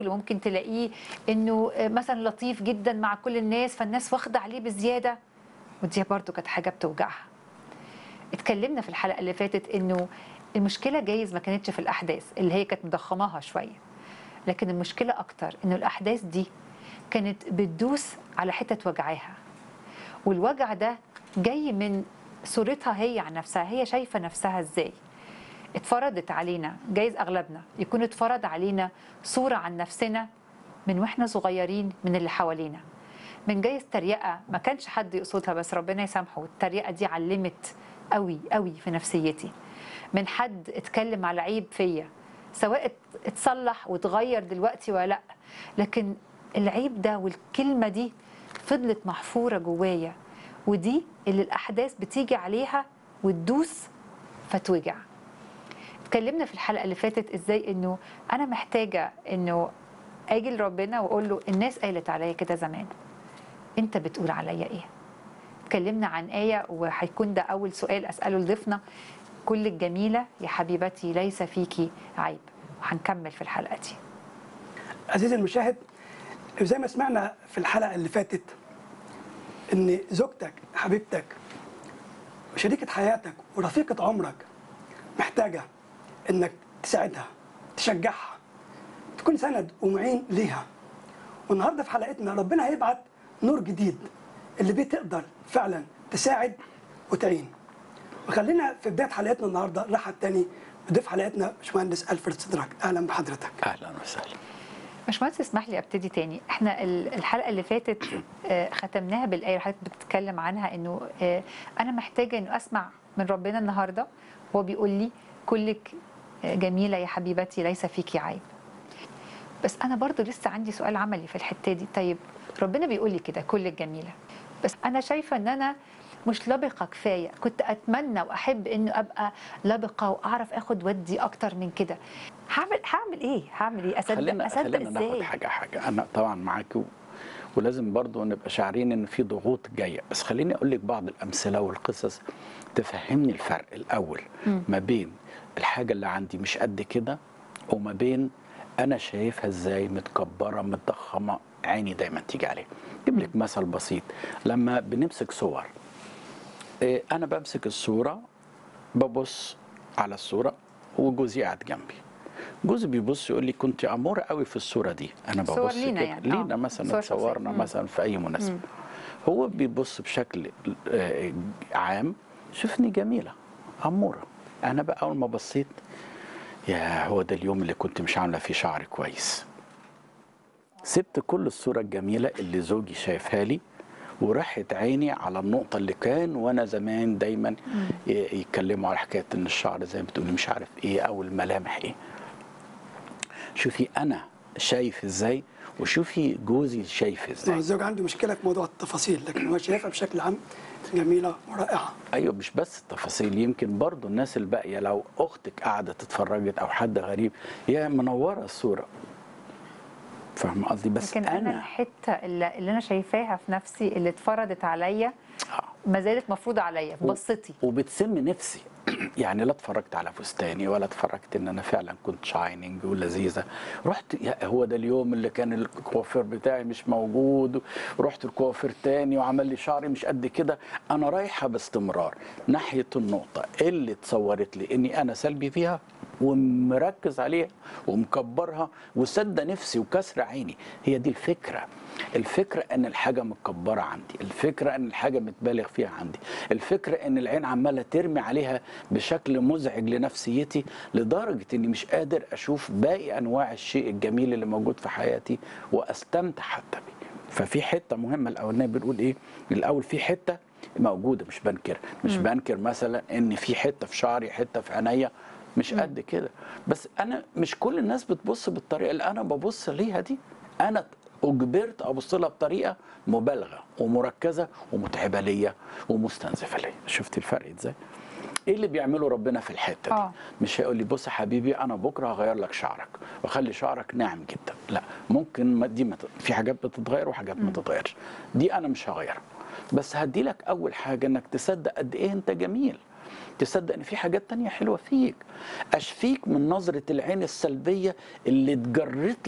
اللي ممكن تلاقيه انه مثلا لطيف جدا مع كل الناس فالناس واخده عليه بزياده ودي برضو كانت حاجه بتوجعها اتكلمنا في الحلقه اللي فاتت انه المشكله جايز ما كانتش في الاحداث اللي هي كانت مضخماها شويه لكن المشكله اكتر انه الاحداث دي كانت بتدوس على حته وجعاها والوجع ده جاي من صورتها هي عن نفسها هي شايفه نفسها ازاي اتفرضت علينا جايز اغلبنا يكون اتفرض علينا صوره عن نفسنا من واحنا صغيرين من اللي حوالينا من جايز تريقه ما كانش حد يقصدها بس ربنا يسامحه التريقه دي علمت قوي قوي في نفسيتي من حد اتكلم على عيب فيا سواء اتصلح واتغير دلوقتي ولا لا لكن العيب ده والكلمه دي فضلت محفوره جوايا ودي اللي الاحداث بتيجي عليها وتدوس فتوجع اتكلمنا في الحلقه اللي فاتت ازاي انه انا محتاجه انه اجي لربنا واقول له الناس قالت عليا كده زمان انت بتقول عليا ايه اتكلمنا عن ايه وهيكون ده اول سؤال اساله لضيفنا كل الجميله يا حبيبتي ليس فيكي عيب وهنكمل في الحلقه دي عزيزي المشاهد زي ما سمعنا في الحلقه اللي فاتت ان زوجتك حبيبتك وشريكه حياتك ورفيقه عمرك محتاجه انك تساعدها تشجعها تكون سند ومعين ليها والنهارده في حلقتنا ربنا هيبعت نور جديد اللي بيه تقدر فعلا تساعد وتعين وخلينا في بدايه حلقتنا النهارده رحب تاني بضيف حلقتنا باشمهندس الفرد سدراك اهلا بحضرتك اهلا وسهلا باشمهندس اسمح لي ابتدي تاني احنا الحلقه اللي فاتت ختمناها بالايه اللي حضرتك بتتكلم عنها انه انا محتاجه انه اسمع من ربنا النهارده هو بيقول لي كلك جميله يا حبيبتي ليس فيكي عيب بس انا برضو لسه عندي سؤال عملي في الحته دي طيب ربنا بيقول لي كده كلك جميله بس انا شايفه ان انا مش لبقه كفايه كنت اتمنى واحب انه ابقى لبقه واعرف اخد ودي اكتر من كده هعمل هعمل ايه هعمل ايه اصدق خلينا اصدق خلينا ناخد ازاي حاجه حاجه انا طبعا معاك و... ولازم برضو نبقى شاعرين ان في ضغوط جايه بس خليني اقول لك بعض الامثله والقصص تفهمني الفرق الاول مم. ما بين الحاجه اللي عندي مش قد كده وما بين انا شايفها ازاي متكبره متضخمه عيني دايما تيجي عليها اجيب لك مثل بسيط لما بنمسك صور إيه، انا بمسك الصوره ببص على الصوره وجوزي قاعد جنبي جوزي بيبص يقول لي كنت اموره قوي في الصوره دي انا صور ببص لينا كده يعني، آه. لينا صور مثلا شخصية. اتصورنا مم. مثلا في اي مناسبه مم. هو بيبص بشكل آه، عام شوفني جميله اموره انا بقى اول ما بصيت يا هو ده اليوم اللي كنت مش عامله فيه شعري كويس سبت كل الصوره الجميله اللي زوجي شايفها لي وراحت عيني على النقطة اللي كان وأنا زمان دايما ي- يتكلموا على حكاية إن الشعر زي ما بتقولي مش عارف إيه أو الملامح إيه. شوفي أنا شايف إزاي وشوفي جوزي شايف إزاي. الزوج عنده مشكله في موضوع التفاصيل لكن هو شايفها بشكل عام جميله ورائعه ايوه مش بس التفاصيل يمكن برضو الناس الباقيه لو اختك قعدت اتفرجت او حد غريب هي منوره الصوره فاهم قصدي بس لكن انا انا الحته اللي, اللي انا شايفاها في نفسي اللي اتفرضت عليا آه. ما زالت مفروضه عليا و- بصتي وبتسم نفسي يعني لا اتفرجت على فستاني ولا اتفرجت ان انا فعلا كنت شايننج ولذيذه رحت يا هو ده اليوم اللي كان الكوافير بتاعي مش موجود رحت الكوافير تاني وعمل لي شعري مش قد كده انا رايحه باستمرار ناحيه النقطه اللي اتصورت لي اني انا سلبي فيها ومركز عليها ومكبرها وسد نفسي وكسر عيني هي دي الفكره الفكره ان الحاجه متكبره عندي الفكره ان الحاجه متبالغ فيها عندي الفكره ان العين عماله ترمي عليها بشكل مزعج لنفسيتي لدرجه اني مش قادر اشوف باقي انواع الشيء الجميل اللي موجود في حياتي واستمتع حتى بيه ففي حته مهمه الاولانيه بنقول ايه الاول في حته موجوده مش بنكر مش بنكر مثلا ان في حته في شعري حته في عينيا مش قد كده بس انا مش كل الناس بتبص بالطريقه اللي انا ببص ليها دي انا اجبرت ابص لها بطريقه مبالغه ومركزه ومتعبه ليا ومستنزفه ليا شفت الفرق ازاي ايه اللي بيعمله ربنا في الحته دي آه. مش هيقول لي بص يا حبيبي انا بكره هغير لك شعرك واخلي شعرك ناعم جدا لا ممكن ما دي ما ت- في حاجات بتتغير وحاجات ما تتغيرش دي انا مش هغيرها بس هدي لك اول حاجه انك تصدق قد ايه انت جميل تصدق ان في حاجات تانية حلوه فيك اشفيك من نظره العين السلبيه اللي تجرت